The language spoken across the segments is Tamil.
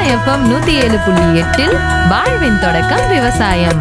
எஃப்எம் நூத்தி ஏழு புள்ளி எட்டில் வாழ்வின் தொடக்கம் விவசாயம்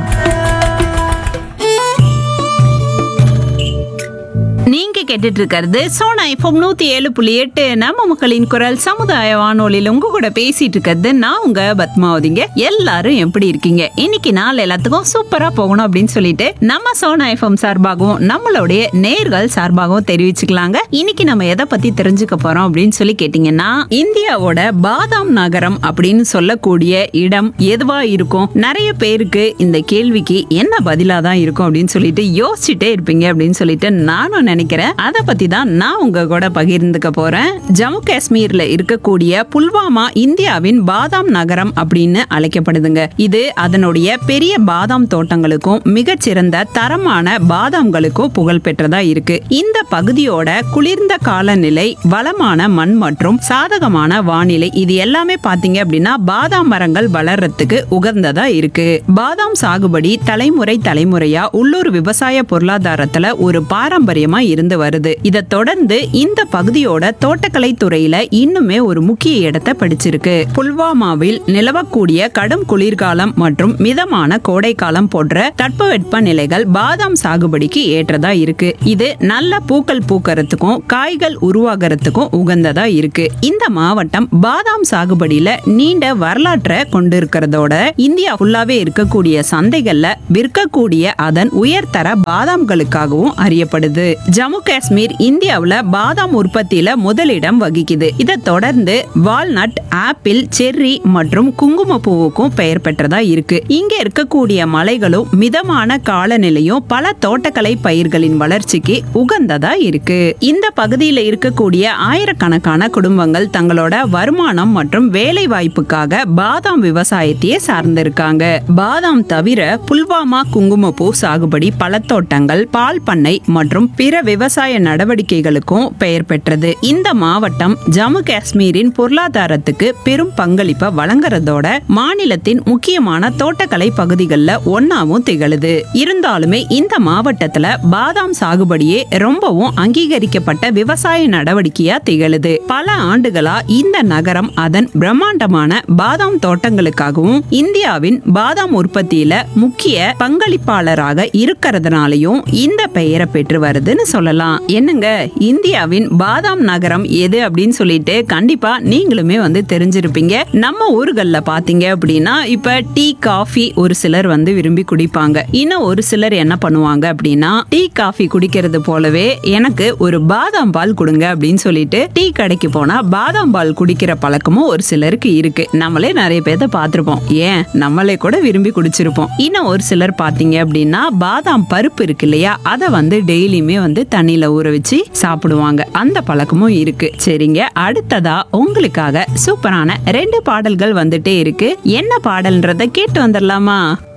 நீங்க கேட்டுட்டு இருக்கிறது சோனா எஃப்எம் நூத்தி ஏழு புள்ளி எட்டு நம்ம மக்களின் குரல் சமுதாய வானொலியில் உங்க கூட பேசிட்டு இருக்கிறது நான் உங்க பத்மாவதிங்க எல்லாரும் எப்படி இருக்கீங்க இன்னைக்கு நாள் எல்லாத்துக்கும் சூப்பரா போகணும் அப்படின்னு சொல்லிட்டு நம்ம சோனா எஃப்எம் சார்பாகவும் நம்மளுடைய நேர்கள் சார்பாகவும் தெரிவிச்சுக்கலாங்க இன்னைக்கு நம்ம எதை பத்தி தெரிஞ்சுக்க போறோம் அப்படின்னு சொல்லி கேட்டீங்கன்னா இந்தியாவோட பாதாம் நகரம் அப்படின்னு சொல்லக்கூடிய இடம் எதுவா இருக்கும் நிறைய பேருக்கு இந்த கேள்விக்கு என்ன பதிலா தான் இருக்கும் அப்படின்னு சொல்லிட்டு யோசிச்சுட்டே இருப்பீங்க அப்படின்னு சொல்லிட்டு நானும் நினைக்கிறேன் அதை பத்தி தான் நான் உங்க கூட பகிர்ந்துக்க போறேன் ஜம்மு காஷ்மீர்ல இருக்கக்கூடிய புல்வாமா இந்தியாவின் பாதாம் நகரம் அப்படின்னு அழைக்கப்படுதுங்க இது அதனுடைய பெரிய பாதாம் தோட்டங்களுக்கும் மிகச்சிறந்த தரமான பாதாம்களுக்கும் புகழ் பெற்றதா இருக்கு இந்த பகுதியோட குளிர்ந்த காலநிலை வளமான மண் மற்றும் சாதகமான வானிலை இது எல்லாமே பாத்தீங்க அப்படின்னா பாதாம் மரங்கள் வளர்றதுக்கு உகந்ததா இருக்கு பாதாம் சாகுபடி தலைமுறை தலைமுறையா உள்ளூர் விவசாய பொருளாதாரத்துல ஒரு பாரம்பரியமா இருந்து வருது இதை தொடர்ந்து இந்த பகுதியோட தோட்டக்கலை துறையில இன்னுமே ஒரு முக்கிய இடத்தை பிடிச்சிருக்கு புல்வாமாவில் நிலவக்கூடிய கடும் குளிர்காலம் மற்றும் மிதமான கோடைக்காலம் போன்ற தட்பவெட்ப நிலைகள் பாதாம் சாகுபடிக்கு ஏற்றதா இருக்கு இது நல்ல பூக்கள் பூக்கறதுக்கும் காய்கள் உருவாகிறதுக்கும் உகந்ததா இருக்கு இந்த மாவட்டம் பாதாம் சாகுபடியில நீண்ட வரலாற்றை கொண்டிருக்கிறதோட இந்தியா ஃபுல்லாவே இருக்கக்கூடிய சந்தைகள்ல விற்கக்கூடிய அதன் உயர்தர பாதாம்களுக்காகவும் அறியப்படுது ஜம்மு காஷ்மீர் இந்தியாவுல பாதாம் உற்பத்தியில முதலிடம் வகிக்குது இதை தொடர்ந்து வால்நட் ஆப்பிள் செர்ரி மற்றும் குங்குமப்பூவுக்கும் பெயர் பெற்றதா இருக்கு இங்க இருக்கக்கூடிய மலைகளும் மிதமான காலநிலையும் பல தோட்டக்கலை பயிர்களின் வளர்ச்சிக்கு உகந்ததா இருக்கு இந்த பகுதியில இருக்கக்கூடிய ஆயிரக்கணக்கான குடும்பங்கள் தங்களோட வருமானம் மற்றும் வேலை வாய்ப்புக்காக பாதாம் விவசாயத்தையே சார்ந்திருக்காங்க பாதாம் தவிர புல்வாமா குங்குமப்பூ சாகுபடி பழத்தோட்டங்கள் பால் பண்ணை மற்றும் பிற விவசாய நடவடிக்கைகளுக்கும் பெயர் பெற்றது இந்த மாவட்டம் ஜம்மு காஷ்மீரின் பொருளாதாரத்துக்கு பெரும் பங்களிப்பை வழங்குறதோட மாநிலத்தின் முக்கியமான தோட்டக்கலை பகுதிகளில் ஒன்னாவும் திகழுது இருந்தாலுமே இந்த மாவட்டத்துல பாதாம் சாகுபடியே ரொம்பவும் அங்கீகரிக்கப்பட்ட விவசாய நடவடிக்கையா திகழுது பல ஆண்டுகளா இந்த நகரம் அதன் பிரம்மாண்டமான பாதாம் தோட்டங்களுக்காகவும் இந்தியாவின் பாதாம் உற்பத்தியில முக்கிய பங்களிப்பாளராக இருக்கிறதுனாலையும் இந்த பெயரை பெற்று வருதுன்னு சொல்லலாம் என்னங்க இந்தியாவின் பாதாம் நகரம் எது அப்படின்னு சொல்லிட்டு கண்டிப்பா நீங்களுமே வந்து தெரிஞ்சிருப்பீங்க நம்ம ஊர்கள்ல பாத்தீங்க அப்படின்னா இப்ப டீ காஃபி ஒரு சிலர் வந்து விரும்பி குடிப்பாங்க இன்னும் ஒரு சிலர் என்ன பண்ணுவாங்க அப்படின்னா டீ காஃபி குடிக்கிறது போலவே எனக்கு ஒரு பாதாம் பால் கொடுங்க அப்படின்னு சொல்லிட்டு டீ கடைக்கு போனா பாதாம் பால் குடிக்கிற பழக்கமும் ஒரு சிலருக்கு இருக்கு நம்மளே நிறைய பேர்த்த பார்த்திருப்போம் ஏன் நம்மளே கூட விரும்பி குடிச்சிருப்போம் இன்னும் ஒரு சிலர் பாத்தீங்க அப்படின்னா பாதாம் பருப்பு இருக்கு இல்லையா அதை வந்து டெய்லியுமே வந்து தண்ணியில ஊற வச்சு சாப்பிடுவாங்க அந்த பழக்கமும் இருக்கு சரிங்க அடுத்ததா உங்களுக்காக சூப்பரான ரெண்டு பாடல்கள் வந்துட்டே இருக்கு என்ன பாடல்ன்றத கேட்டு வந்துடலாமா